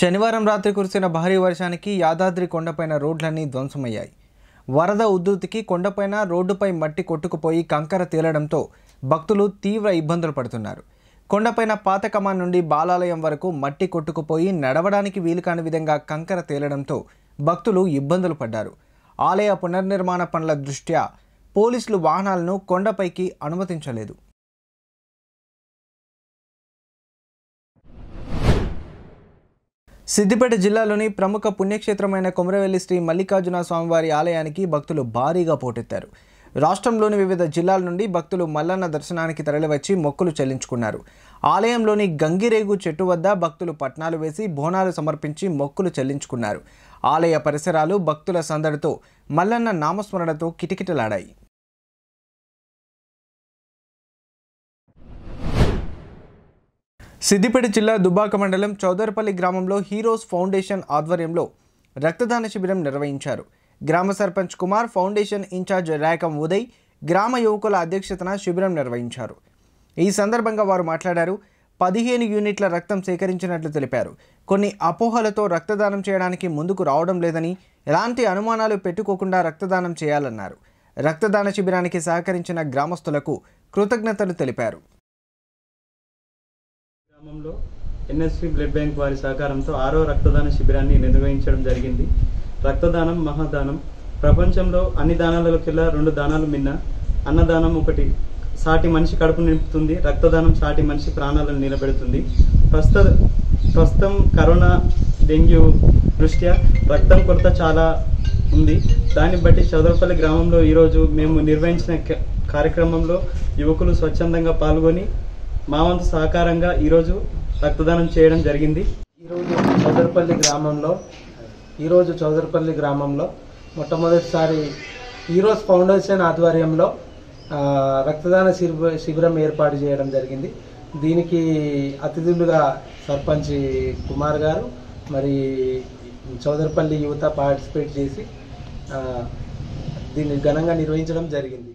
శనివారం రాత్రి కురిసిన భారీ వర్షానికి యాదాద్రి కొండపైన రోడ్లన్నీ ధ్వంసమయ్యాయి వరద ఉధృతికి కొండపైన రోడ్డుపై మట్టి కొట్టుకుపోయి కంకర తేలడంతో భక్తులు తీవ్ర ఇబ్బందులు పడుతున్నారు కొండపైన పాత కమాన్ నుండి బాలాలయం వరకు మట్టి కొట్టుకుపోయి నడవడానికి వీలు కాని విధంగా కంకర తేలడంతో భక్తులు ఇబ్బందులు పడ్డారు ఆలయ పునర్నిర్మాణ పనుల దృష్ట్యా పోలీసులు వాహనాలను కొండపైకి అనుమతించలేదు సిద్దిపేట జిల్లాలోని ప్రముఖ పుణ్యక్షేత్రమైన కొమరవెల్లి శ్రీ మల్లికార్జున స్వామివారి ఆలయానికి భక్తులు భారీగా పోటెత్తారు రాష్ట్రంలోని వివిధ జిల్లాల నుండి భక్తులు మల్లన్న దర్శనానికి తరలివచ్చి మొక్కులు చెల్లించుకున్నారు ఆలయంలోని గంగిరేగు చెట్టు వద్ద భక్తులు పట్నాలు వేసి బోనాలు సమర్పించి మొక్కులు చెల్లించుకున్నారు ఆలయ పరిసరాలు భక్తుల సందడితో మల్లన్న నామస్మరణతో కిటకిటలాడాయి సిద్దిపేట జిల్లా దుబాక మండలం చౌదరపల్లి గ్రామంలో హీరోస్ ఫౌండేషన్ ఆధ్వర్యంలో రక్తదాన శిబిరం నిర్వహించారు గ్రామ సర్పంచ్ కుమార్ ఫౌండేషన్ ఇన్ఛార్జ్ రేకం ఉదయ్ గ్రామ యువకుల అధ్యక్షతన శిబిరం నిర్వహించారు ఈ సందర్భంగా వారు మాట్లాడారు పదిహేను యూనిట్ల రక్తం సేకరించినట్లు తెలిపారు కొన్ని అపోహలతో రక్తదానం చేయడానికి ముందుకు రావడం లేదని ఎలాంటి అనుమానాలు పెట్టుకోకుండా రక్తదానం చేయాలన్నారు రక్తదాన శిబిరానికి సహకరించిన గ్రామస్తులకు కృతజ్ఞతలు తెలిపారు గ్రామంలో ఎన్ఎస్పి బ్లడ్ బ్యాంక్ వారి సహకారంతో ఆరో రక్తదాన శిబిరాన్ని నిర్వహించడం జరిగింది రక్తదానం మహాదానం ప్రపంచంలో అన్ని దానాలకెల్లా రెండు దానాలు మిన్న అన్నదానం ఒకటి సాటి మనిషి కడుపు నింపుతుంది రక్తదానం సాటి మనిషి ప్రాణాలను నిలబెడుతుంది ప్రస్తుత ప్రస్తుతం కరోనా డెంగ్యూ దృష్ట్యా రక్తం కొరత చాలా ఉంది దాన్ని బట్టి చౌదరపల్లి గ్రామంలో ఈరోజు మేము నిర్వహించిన క- కార్యక్రమంలో యువకులు స్వచ్ఛందంగా పాల్గొని మా వంతు సహకారంగా ఈరోజు రక్తదానం చేయడం జరిగింది ఈరోజు చౌదరపల్లి గ్రామంలో ఈరోజు చౌదరపల్లి గ్రామంలో మొట్టమొదటిసారి హీరోస్ ఫౌండేషన్ ఆధ్వర్యంలో ఆ, రక్తదాన శిబి- శిబిరం ఏర్పాటు చేయడం జరిగింది దీనికి అతిథులుగా సర్పంచ్ కుమార్ గారు మరి చౌదరపల్లి యువత పార్టిసిపేట్ చేసి ఆ, దీన్ని ఘనంగా నిర్వహించడం జరిగింది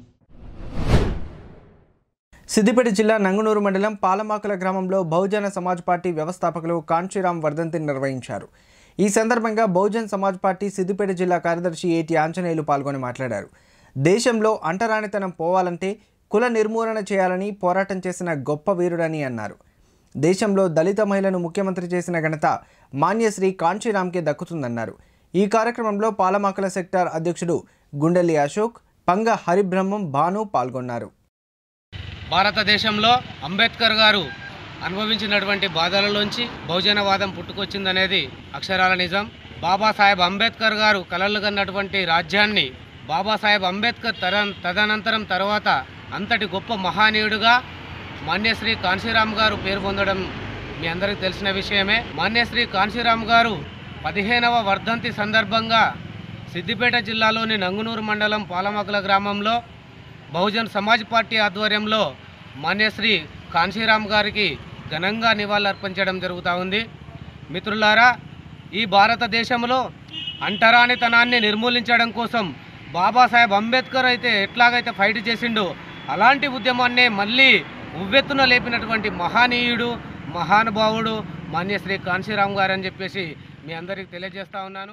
సిద్దిపేట జిల్లా నంగునూరు మండలం పాలమాకుల గ్రామంలో బహుజన సమాజ్ పార్టీ వ్యవస్థాపకులు కాంచీరాం వర్ధంతిని నిర్వహించారు ఈ సందర్భంగా బహుజన్ సమాజ్ పార్టీ సిద్దిపేట జిల్లా కార్యదర్శి ఏటి ఆంజనేయులు పాల్గొని మాట్లాడారు దేశంలో అంటరానితనం పోవాలంటే కుల నిర్మూలన చేయాలని పోరాటం చేసిన గొప్ప వీరుడని అన్నారు దేశంలో దళిత మహిళను ముఖ్యమంత్రి చేసిన ఘనత మాన్యశ్రీ కాంచీరాంకే దక్కుతుందన్నారు ఈ కార్యక్రమంలో పాలమాకుల సెక్టార్ అధ్యక్షుడు గుండెల్లి అశోక్ పంగ హరిబ్రహ్మం భాను పాల్గొన్నారు భారతదేశంలో అంబేద్కర్ గారు అనుభవించినటువంటి బాధలలోంచి బహుజనవాదం పుట్టుకొచ్చిందనేది అక్షరాల నిజం బాబాసాహెబ్ అంబేద్కర్ గారు కలలు కన్నటువంటి రాజ్యాన్ని బాబాసాహెబ్ అంబేద్కర్ తర తదనంతరం తర్వాత అంతటి గొప్ప మహానీయుడుగా మాన్యశ్రీ కాన్శీరామ్ గారు పేరు పొందడం మీ అందరికీ తెలిసిన విషయమే మాన్యశ్రీ కాన్శీరామ్ గారు పదిహేనవ వర్ధంతి సందర్భంగా సిద్దిపేట జిల్లాలోని నంగునూరు మండలం పాలమకుల గ్రామంలో బహుజన్ సమాజ్ పార్టీ ఆధ్వర్యంలో మాన్యశ్రీ కాన్శీరామ్ గారికి ఘనంగా నివాళులర్పించడం జరుగుతూ ఉంది మిత్రులారా ఈ భారతదేశంలో అంటరానితనాన్ని నిర్మూలించడం కోసం బాబాసాహెబ్ అంబేద్కర్ అయితే ఎట్లాగైతే ఫైట్ చేసిండో అలాంటి ఉద్యమాన్నే మళ్ళీ ఉవ్వెత్తున లేపినటువంటి మహానీయుడు మహానుభావుడు మాన్యశ్రీ కాన్శీరామ్ గారు అని చెప్పేసి మీ అందరికీ తెలియజేస్తా ఉన్నాను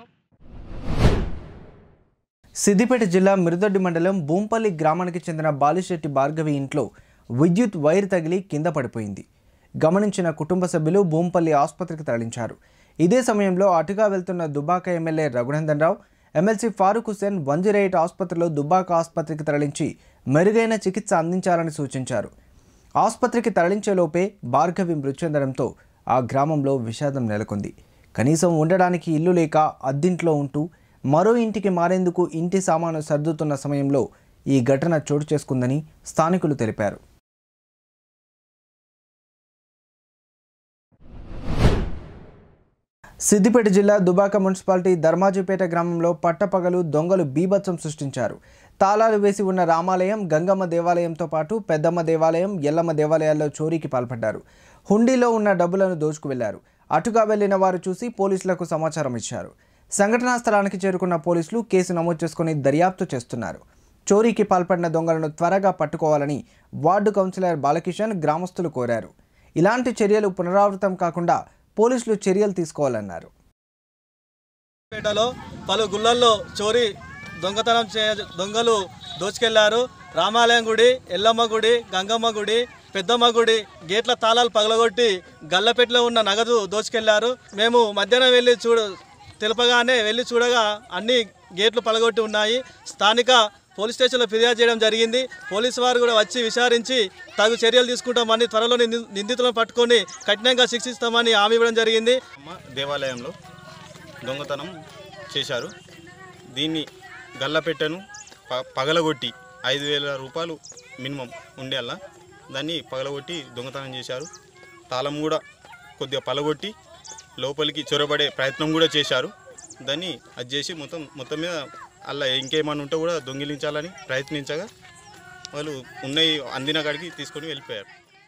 సిద్దిపేట జిల్లా మిరుదొడ్డి మండలం బూంపల్లి గ్రామానికి చెందిన బాలిశెట్టి భార్గవి ఇంట్లో విద్యుత్ వైర్ తగిలి కింద పడిపోయింది గమనించిన కుటుంబ సభ్యులు బూంపల్లి ఆసుపత్రికి తరలించారు ఇదే సమయంలో అటుగా వెళ్తున్న దుబాక ఎమ్మెల్యే రఘునందన్ రావు ఎమ్మెల్సీ ఫారూక్ హుస్సేన్ వంజిరైట్ ఆసుపత్రిలో దుబాక ఆసుపత్రికి తరలించి మెరుగైన చికిత్స అందించాలని సూచించారు ఆసుపత్రికి తరలించేలోపే భార్గవి మృతి చెందడంతో ఆ గ్రామంలో విషాదం నెలకొంది కనీసం ఉండడానికి ఇల్లు లేక అద్దింట్లో ఉంటూ మరో ఇంటికి మారేందుకు ఇంటి సామాను సర్దుతున్న సమయంలో ఈ ఘటన చోటు చేసుకుందని స్థానికులు తెలిపారు సిద్దిపేట జిల్లా దుబాక మున్సిపాలిటీ ధర్మాజిపేట గ్రామంలో పట్టపగలు దొంగలు బీభత్సం సృష్టించారు తాళాలు వేసి ఉన్న రామాలయం గంగమ్మ దేవాలయంతో పాటు పెద్దమ్మ దేవాలయం ఎల్లమ్మ దేవాలయాల్లో చోరీకి పాల్పడ్డారు హుండీలో ఉన్న డబ్బులను దోచుకు వెళ్లారు అటుగా వెళ్లిన వారు చూసి పోలీసులకు సమాచారం ఇచ్చారు సంఘటనా స్థలానికి చేరుకున్న పోలీసులు కేసు నమోదు చేసుకుని దర్యాప్తు చేస్తున్నారు చోరీకి పాల్పడిన దొంగలను త్వరగా పట్టుకోవాలని వార్డు కౌన్సిలర్ బాలకిషన్ గ్రామస్తులు కోరారు ఇలాంటి చర్యలు పునరావృతం కాకుండా పోలీసులు చర్యలు తీసుకోవాలన్నారు పేటలో పలు గుళ్ళల్లో చోరీ దొంగతనం చే దొంగలు దోచుకెళ్లారు రామాలయం గుడి ఎల్లమ్మ గుడి గంగమ్మ గుడి పెద్దమ్మ గుడి గేట్ల తాళాలు పగలగొట్టి గల్లపెట్టలో ఉన్న నగదు దోచుకెళ్లారు మేము మధ్యాహ్నం వెళ్ళి చూడ తెలుపగానే వెళ్ళి చూడగా అన్ని గేట్లు పగలగొట్టి ఉన్నాయి స్థానిక పోలీస్ స్టేషన్లో ఫిర్యాదు చేయడం జరిగింది పోలీసు వారు కూడా వచ్చి విచారించి తగు చర్యలు తీసుకుంటామని త్వరలో నింది- నిందితులను పట్టుకొని కఠినంగా శిక్షిస్తామని హామీ ఇవ్వడం జరిగింది అమ్మ దేవాలయంలో దొంగతనం చేశారు దీన్ని గల్లపెట్టెను ప పగలగొట్టి ఐదు వేల రూపాయలు మినిమం ఉండేలా దాన్ని పగలగొట్టి దొంగతనం చేశారు తాళం కూడా కొద్దిగా పలగొట్టి లోపలికి చొరబడే ప్రయత్నం కూడా చేశారు దాన్ని అది చేసి మొత్తం మొత్తం మీద అలా ఇంకేమైనా ఉంటే కూడా దొంగిలించాలని ప్రయత్నించగా వాళ్ళు ఉన్నాయి అందిన కాడికి తీసుకొని వెళ్ళిపోయారు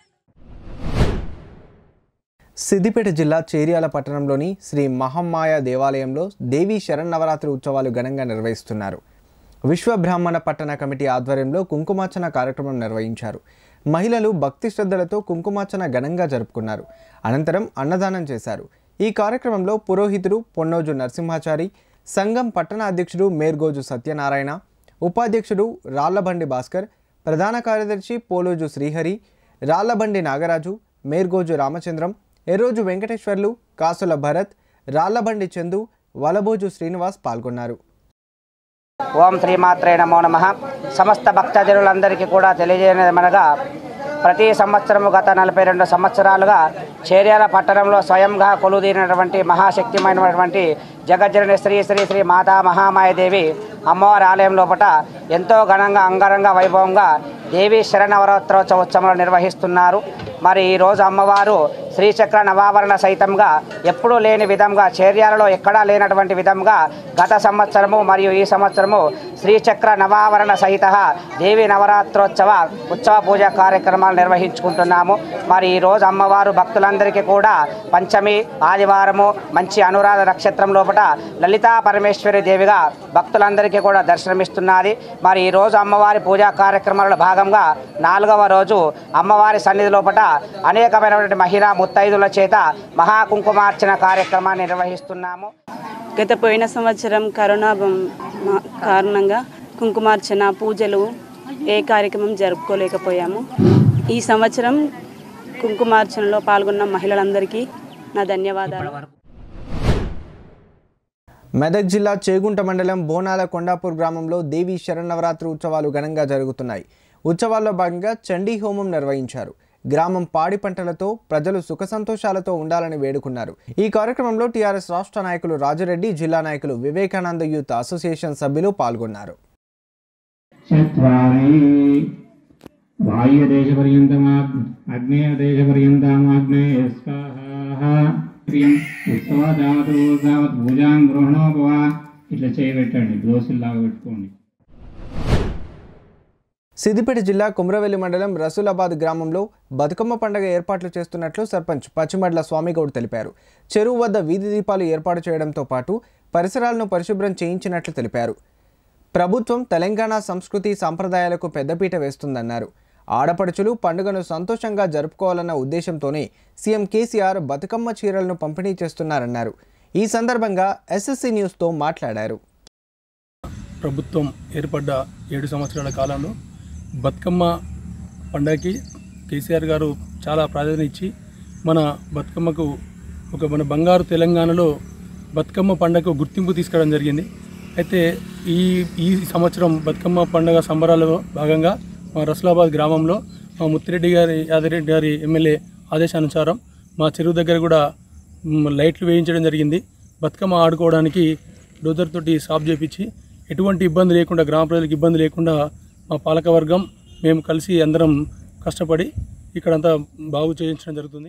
సిద్దిపేట జిల్లా చేర్యాల పట్టణంలోని శ్రీ మహమ్మాయ దేవాలయంలో దేవీ శరన్నవరాత్రి ఉత్సవాలు ఘనంగా నిర్వహిస్తున్నారు విశ్వ బ్రాహ్మణ పట్టణ కమిటీ ఆధ్వర్యంలో కుంకుమార్చన కార్యక్రమం నిర్వహించారు మహిళలు భక్తి శ్రద్ధలతో కుంకుమార్చన ఘనంగా జరుపుకున్నారు అనంతరం అన్నదానం చేశారు ఈ కార్యక్రమంలో పురోహితుడు పొన్నోజు నరసింహాచారి సంఘం పట్టణ అధ్యక్షుడు మేర్గోజు సత్యనారాయణ ఉపాధ్యక్షుడు రాళ్లబండి భాస్కర్ ప్రధాన కార్యదర్శి పోలోజు శ్రీహరి రాళ్లబండి నాగరాజు మేర్గోజు రామచంద్రం ఎర్రోజు వెంకటేశ్వర్లు కాసుల భరత్ రాళ్లబండి చందు వలబోజు శ్రీనివాస్ పాల్గొన్నారు ఓం శ్రీమాత్రే నమో నమ సమస్త భక్తజనులందరికీ కూడా తెలియజేయమనగా ప్రతి సంవత్సరము గత నలభై రెండు సంవత్సరాలుగా చేర్యాల పట్టణంలో స్వయంగా కొలుదీరినటువంటి మహాశక్తిమైనటువంటి జగజ్జనని శ్రీ శ్రీ శ్రీ మాతా మహామాయదేవి అమ్మవారి ఆలయం లోపల ఎంతో ఘనంగా అంగరంగ వైభవంగా దేవి శరణవరాత్రోత్సవ ఉత్సవాలు నిర్వహిస్తున్నారు మరి ఈరోజు అమ్మవారు శ్రీచక్ర నవావరణ సహితంగా ఎప్పుడూ లేని విధంగా చర్యాలలో ఎక్కడా లేనటువంటి విధంగా గత సంవత్సరము మరియు ఈ సంవత్సరము శ్రీచక్ర నవావరణ సహిత దేవి నవరాత్రోత్సవ ఉత్సవ పూజ కార్యక్రమాలు నిర్వహించుకుంటున్నాము మరి ఈరోజు అమ్మవారు భక్తులందరికీ కూడా పంచమి ఆదివారము మంచి అనురాధ నక్షత్రం లోపల లలితా పరమేశ్వరి దేవిగా భక్తులందరికీ కూడా దర్శనమిస్తున్నది మరి ఈరోజు అమ్మవారి పూజా కార్యక్రమాలలో భాగంగా నాలుగవ రోజు అమ్మవారి సన్నిధి లోపల అనేకమైనటువంటి మహిళా ముత్తైదుల చేత మహాకుంకుమార్చన కార్యక్రమాన్ని నిర్వహిస్తున్నాము గత పోయిన సంవత్సరం కరోనా బం- మా- కారణంగా కుంకుమార్చన పూజలు ఏ కార్యక్రమం జరుపుకోలేకపోయాము ఈ సంవత్సరం కుంకుమార్చనలో పాల్గొన్న మహిళలందరికీ నా ధన్యవాదాలు మెదక్ జిల్లా చేగుంట మండలం బోనాల కొండాపూర్ గ్రామంలో దేవి శరన్నవరాత్రి ఉత్సవాలు ఘనంగా జరుగుతున్నాయి ఉత్సవాల్లో భాగంగా చండీ హోమం నిర్వహించారు గ్రామం పాడి పంటలతో ప్రజలు సుఖ సంతోషాలతో ఉండాలని వేడుకున్నారు ఈ కార్యక్రమంలో టీఆర్ఎస్ రాష్ట్ర నాయకులు రాజరెడ్డి జిల్లా నాయకులు వివేకానంద యూత్ అసోసియేషన్ సభ్యులు పాల్గొన్నారు చత్వారి వాయుదేశపర్యంతమా అగ్నేయదేశపర్యంతమాగ్నేయ స్వాహ ప్రియం ఉత్సవదావతు దావత్ భూజాం గృహణోపవ ఇట్లా చేయబెట్టండి దోశల్లాగా పెట్టుకోండి సిద్దిపేట జిల్లా కుమ్రవెల్లి మండలం రసూలాబాద్ గ్రామంలో బతుకమ్మ పండుగ ఏర్పాట్లు చేస్తున్నట్లు సర్పంచ్ పచ్చిమడ్ల స్వామిగౌడ్ తెలిపారు చెరువు వద్ద వీధి దీపాలు ఏర్పాటు చేయడంతో పాటు పరిసరాలను పరిశుభ్రం చేయించినట్లు తెలిపారు ప్రభుత్వం తెలంగాణ సంస్కృతి సంప్రదాయాలకు పెద్దపీట వేస్తుందన్నారు ఆడపడుచులు పండుగను సంతోషంగా జరుపుకోవాలన్న ఉద్దేశంతోనే సీఎం కేసీఆర్ బతుకమ్మ చీరలను పంపిణీ చేస్తున్నారన్నారు ఈ సందర్భంగా ఎస్ఎస్సీ న్యూస్తో మాట్లాడారు ప్రభుత్వం ఏర్పడ్డ ఏడు సంవత్సరాల కాలంలో బతుకమ్మ పండగకి కేసీఆర్ గారు చాలా ప్రాధాన్యత ఇచ్చి మన బతుకమ్మకు ఒక మన బంగారు తెలంగాణలో బతుకమ్మ పండగకు గుర్తింపు తీసుకురావడం జరిగింది అయితే ఈ ఈ సంవత్సరం బతుకమ్మ పండగ సంబరాలలో భాగంగా మా రసులాబాద్ గ్రామంలో మా ముత్తిరెడ్డి గారి యాదరెడ్డి గారి ఎమ్మెల్యే ఆదేశానుసారం మా చెరువు దగ్గర కూడా మ్, లైట్లు వేయించడం జరిగింది బతుకమ్మ ఆడుకోవడానికి డోజర్ తోటి సాఫ్ చేపించి ఎటువంటి ఇబ్బంది లేకుండా గ్రామ ప్రజలకు ఇబ్బంది లేకుండా మా పాలకవర్గం మేము కలిసి అందరం కష్టపడి ఇక్కడంతా బాగు చేయించడం జరుగుతుంది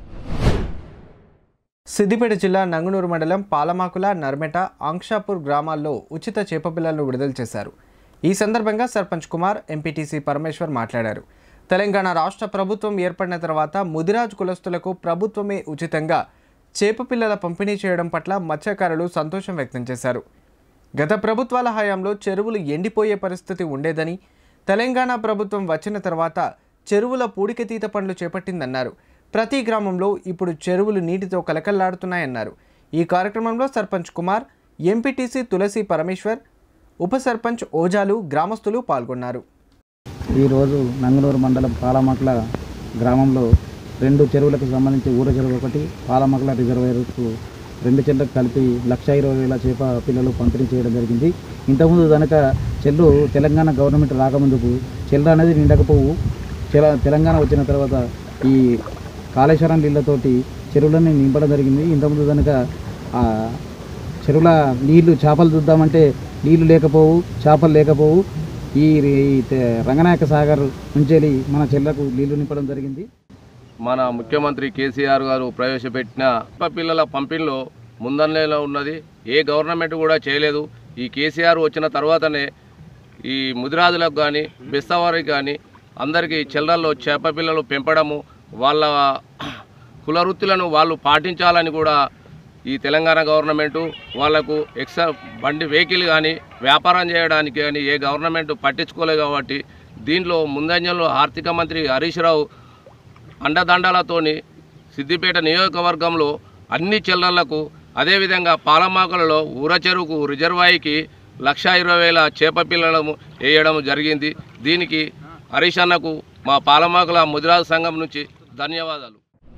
సిద్దిపేట జిల్లా నంగునూరు మండలం పాలమాకుల నర్మెట ఆంక్షాపూర్ గ్రామాల్లో ఉచిత చేపపిల్లలను విడుదల చేశారు ఈ సందర్భంగా సర్పంచ్ కుమార్ ఎంపీటీసీ పరమేశ్వర్ మాట్లాడారు తెలంగాణ రాష్ట్ర ప్రభుత్వం ఏర్పడిన తర్వాత ముదిరాజ్ కులస్తులకు ప్రభుత్వమే ఉచితంగా చేపపిల్లల పంపిణీ చేయడం పట్ల మత్స్యకారులు సంతోషం వ్యక్తం చేశారు గత ప్రభుత్వాల హయాంలో చెరువులు ఎండిపోయే పరిస్థితి ఉండేదని తెలంగాణ ప్రభుత్వం వచ్చిన తర్వాత చెరువుల పూడికతీత పనులు చేపట్టిందన్నారు ప్రతి గ్రామంలో ఇప్పుడు చెరువులు నీటితో కలకల్లాడుతున్నాయన్నారు ఈ కార్యక్రమంలో సర్పంచ్ కుమార్ ఎంపీటీసీ తులసి పరమేశ్వర్ ఉప సర్పంచ్ ఓజాలు గ్రామస్తులు పాల్గొన్నారు ఈరోజు నంగనూరు మండలం పాలమక్ల గ్రామంలో రెండు చెరువులకు సంబంధించి ఊర చెరువు ఒకటి పాలమక్ల రిజర్వాయర్కు రెండు చెట్లకు కలిపి లక్ష ఇరవై వేల చేప పిల్లలు పంపిణీ చేయడం జరిగింది ఇంతకుముందు కనుక చెల్లు తెలంగాణ గవర్నమెంట్ రాకముందుకు చెల్లు అనేది నిండకపోవు తెల- తెలంగాణ వచ్చిన తర్వాత ఈ కాళేశ్వరం నీళ్ళతోటి చెరువులన్నీ నింపడం జరిగింది ఇంతకుముందు కనుక ఆ చెరువుల నీళ్లు చేపలు చూద్దామంటే నీళ్లు లేకపోవు చేపలు లేకపోవు ఈ ఈ తె- రంగనాయక సాగర్ నుంచి మన చెల్లకు నీళ్లు నింపడం జరిగింది మన ముఖ్యమంత్రి కేసీఆర్ గారు ప్రవేశపెట్టిన ప పిల్లల పంపిణీలో ముందంజలో ఉన్నది ఏ గవర్నమెంట్ కూడా చేయలేదు ఈ కేసీఆర్ వచ్చిన తర్వాతనే ఈ ముదిరాజులకు కానీ బెస్తవారికి కానీ అందరికీ చిల్లరల్లో చేప పిల్లలు పెంపడము వాళ్ళ కుల వృత్తులను వాళ్ళు పాటించాలని కూడా ఈ తెలంగాణ గవర్నమెంటు వాళ్లకు ఎక్స్ట్రా బండి వెహికల్ కానీ వ్యాపారం చేయడానికి కానీ ఏ గవర్నమెంట్ పట్టించుకోలేదు కాబట్టి దీంట్లో ముందంజంలో ఆర్థిక మంత్రి హరీష్ రావు అండదండలతోని సిద్దిపేట నియోజకవర్గంలో అన్ని చిల్లర్లకు అదేవిధంగా పాలమాకులలో ఊర చెరువుకు రిజర్వాయికి లక్ష ఇరవై వేల చేప పిల్లలను వేయడం జరిగింది దీనికి హరీష్ అన్నకు మా పాలమాకుల ముదిరాజు సంఘం నుంచి ధన్యవాదాలు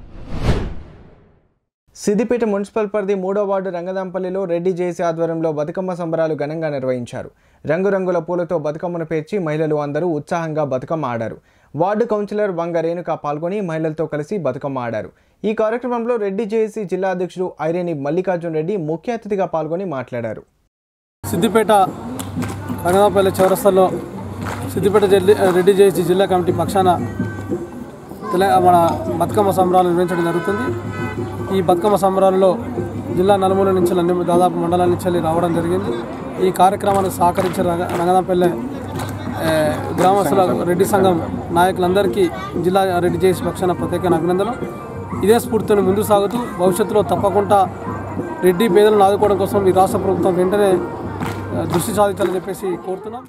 సిద్దిపేట మున్సిపల్ పరిధి మూడో వార్డు రంగదాంపల్లిలో రెడ్డి జేసీ ఆధ్వర్యంలో బతుకమ్మ సంబరాలు ఘనంగా నిర్వహించారు రంగురంగుల పూలతో బతుకమ్మను పేర్చి మహిళలు అందరూ ఉత్సాహంగా బతుకమ్మ ఆడారు వార్డు కౌన్సిలర్ వంగ రేణుక పాల్గొని మహిళలతో కలిసి బతుకమ్మ ఆడారు ఈ కార్యక్రమంలో రెడ్డి జేఏసీ జిల్లా అధ్యక్షుడు ఐరేని మల్లికార్జున్ రెడ్డి ముఖ్య అతిథిగా పాల్గొని మాట్లాడారు సిద్దిపేట రంగనాపల్లి చౌరస్తాలో సిద్దిపేట జిల్లా రెడ్డి జేసీ జిల్లా కమిటీ పక్షాన తెలంగాణ మన బతుకమ్మ సంబరాలు నిర్వహించడం జరుగుతుంది ఈ బతుకమ్మ సంబరాలలో జిల్లా నలుమూల నుంచి అన్ని దాదాపు మండలాల నుంచి వెళ్ళి రావడం జరిగింది ఈ కార్యక్రమానికి సహకరించిన రంగ రంగనాపల్లె ఏ, గ్రామస్తుల రెడ్డి సంఘం నాయకులందరికీ జిల్లా రెడ్డి జేసీ పక్షాన ప్రత్యేక అభినందనలు ఇదే స్ఫూర్తిని ముందు సాగుతూ భవిష్యత్తులో తప్పకుండా రెడ్డి పేదలను ఆదుకోవడం కోసం ఈ రాష్ట్ర ప్రభుత్వం వెంటనే ఆ, దృష్టి సాధించాలని చెప్పేసి కోరుతున్నాం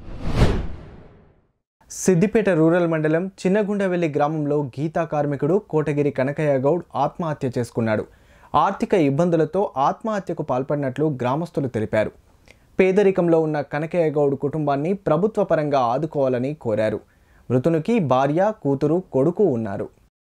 సిద్దిపేట రూరల్ మండలం చిన్నగుండవెల్లి గ్రామంలో గీతా కార్మికుడు కోటగిరి కనకయ్య గౌడ్ ఆత్మహత్య చేసుకున్నాడు ఆర్థిక ఇబ్బందులతో ఆత్మహత్యకు పాల్పడినట్లు గ్రామస్తులు తెలిపారు పేదరికంలో ఉన్న కనకయ్య గౌడ్ కుటుంబాన్ని ప్రభుత్వ పరంగా ఆదుకోవాలని కోరారు మృతునికి భార్య కూతురు కొడుకు ఉన్నారు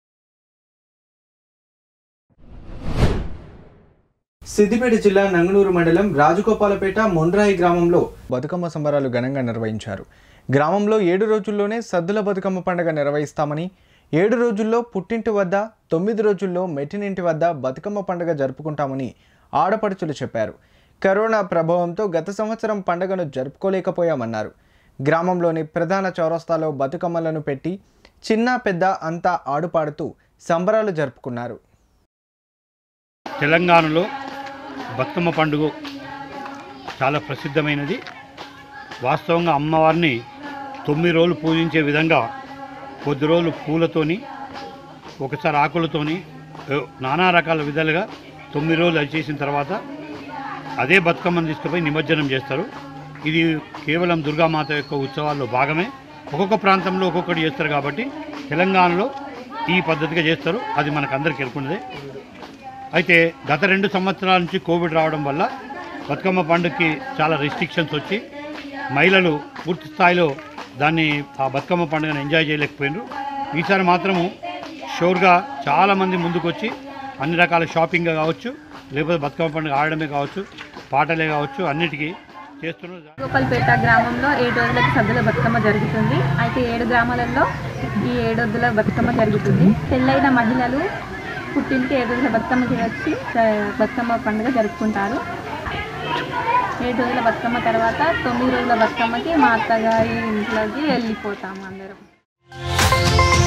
సిద్దిపేట జిల్లా నంగనూరు మండలం రాజగోపాలపేట మొండ్రాయి గ్రామంలో బతుకమ్మ సంబరాలు ఘనంగా నిర్వహించారు గ్రామంలో ఏడు రోజుల్లోనే సద్దుల బతుకమ్మ పండుగ నిర్వహిస్తామని ఏడు రోజుల్లో పుట్టింటి వద్ద తొమ్మిది రోజుల్లో మెట్టినింటి వద్ద బతుకమ్మ పండుగ జరుపుకుంటామని ఆడపడుచులు చెప్పారు కరోనా ప్రభావంతో గత సంవత్సరం పండుగను జరుపుకోలేకపోయామన్నారు గ్రామంలోని ప్రధాన చౌరస్తాలో బతుకమ్మలను పెట్టి చిన్న పెద్ద అంతా ఆడుపాడుతూ సంబరాలు జరుపుకున్నారు తెలంగాణలో బతుకమ్మ పండుగ చాలా ప్రసిద్ధమైనది వాస్తవంగా అమ్మవారిని తొమ్మిది రోజులు పూజించే విధంగా కొద్ది రోజులు పూలతోని ఒకసారి ఆకులతోని ఏ, నానా రకాల విధాలుగా తొమ్మిది రోజులు అది చేసిన తర్వాత అదే బతుకమ్మను తీసుకుపోయి నిమజ్జనం చేస్తారు ఇది కేవలం దుర్గామాత యొక్క ఉత్సవాల్లో భాగమే ఒక్కొక్క ప్రాంతంలో ఒక్కొక్కటి చేస్తారు కాబట్టి తెలంగాణలో ఈ పద్ధతిగా చేస్తారు అది మనకు అందరికీ ఎలుకున్నదే అయితే గత రెండు సంవత్సరాల నుంచి కోవిడ్ రావడం వల్ల బతుకమ్మ పండుగకి చాలా రెస్ట్రిక్షన్స్ వచ్చి మహిళలు పూర్తి స్థాయిలో దాన్ని ఆ బతుకమ్మ పండుగను ఎంజాయ్ చేయలేకపోయినారు ఈసారి మాత్రము షోర్గా చాలామంది ముందుకొచ్చి అన్ని రకాల షాపింగ్ కావచ్చు లేకపోతే బతుకమ్మ పండుగ ఆడడమే కావచ్చు పాటలే కావచ్చు అన్నిటికీ చేస్తున్నారు గోపాల్పేట గ్రామంలో ఏడు రోజులకి సద్దుల బతుకమ్మ జరుగుతుంది అయితే ఏడు గ్రామాలలో ఈ ఏడు రోజుల బతుకమ్మ జరుగుతుంది పెళ్ళైన మహిళలు పుట్టింటి ఏడు రోజుల బతుకమ్మకి వచ్చి ఆ, బతుకమ్మ పండుగ జరుపుకుంటారు ఏడు రోజుల బతుకమ్మ తర్వాత తొమ్మిది రోజుల బతుకమ్మకి మా అత్తగారి ఇంట్లోకి వెళ్ళిపోతాము అందరం